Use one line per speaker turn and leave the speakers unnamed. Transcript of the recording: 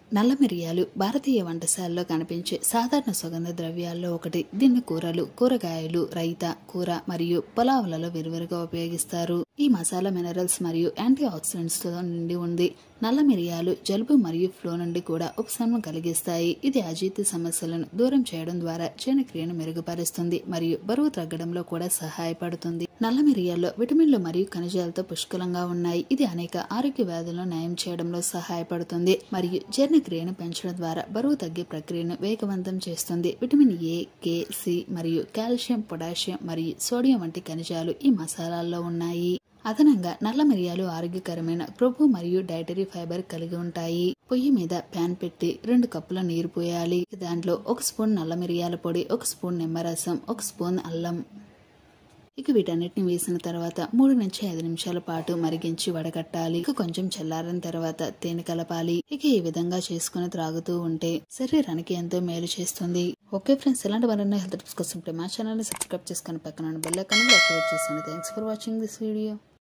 నల్ల మిరియాలు భారతీయ వంటశాలలో కనిపించే సాధారణ సుగంధ ద్రవ్యాల్లో ఒకటి దీన్ని కూరలు కూరగాయలు రైత కూర మరియు పులావులలో విరివిరిగా ఉపయోగిస్తారు ఈ మసాలా మినరల్స్ మరియు యాంటీ ఆక్సిడెంట్స్ తో నిండి ఉంది నల్ల మిరియాలు జలుబు మరియు ఫ్లో నుండి కూడా ఉపశమనం కలిగిస్తాయి ఇది అజీర్తి సమస్యలను దూరం చేయడం ద్వారా జీర్ణక్రియను మెరుగుపరుస్తుంది మరియు బరువు తగ్గడంలో కూడా సహాయపడుతుంది నల్ల మిరియాల్లో విటమిన్లు మరియు ఖనిజాలతో పుష్కలంగా ఉన్నాయి ఇది అనేక ఆరోగ్య వ్యాధులను నయం చేయడంలో సహాయపడుతుంది మరియు జీర్ణక్రియను పెంచడం ద్వారా బరువు తగ్గే ప్రక్రియను వేగవంతం చేస్తుంది విటమిన్ ఏ కే సి మరియు కాల్షియం పొటాషియం మరియు సోడియం వంటి ఖనిజాలు ఈ మసాలాల్లో ఉన్నాయి అదనంగా నల్ల మిరియాలు ఆరోగ్యకరమైన కొవ్వు మరియు డైటరీ ఫైబర్ కలిగి ఉంటాయి పొయ్యి మీద ప్యాన్ పెట్టి రెండు కప్పుల నీరు పోయాలి దాంట్లో ఒక స్పూన్ నల్ల మిరియాల పొడి ఒక స్పూన్ నిమ్మరసం ఒక స్పూన్ అల్లం ఇక వీటన్నిటిని వేసిన తర్వాత మూడు నుంచి ఐదు నిమిషాల పాటు మరిగించి వడగట్టాలి ఇక కొంచెం చల్లారిన తర్వాత తేనె కలపాలి ఇక ఈ విధంగా చేసుకుని త్రాగుతూ ఉంటే శరీరానికి ఎంతో మేలు చేస్తుంది ఓకే ఫ్రెండ్స్ ఇలాంటి మరిన్ని హెల్త్ టిప్స్ కోసం మా ఛానల్ ని సబ్స్క్రైబ్ చేసుకుని పక్కన బెల్ ఐకాన్ యాక్టివేట్ చేస్తాను thanks for watching this video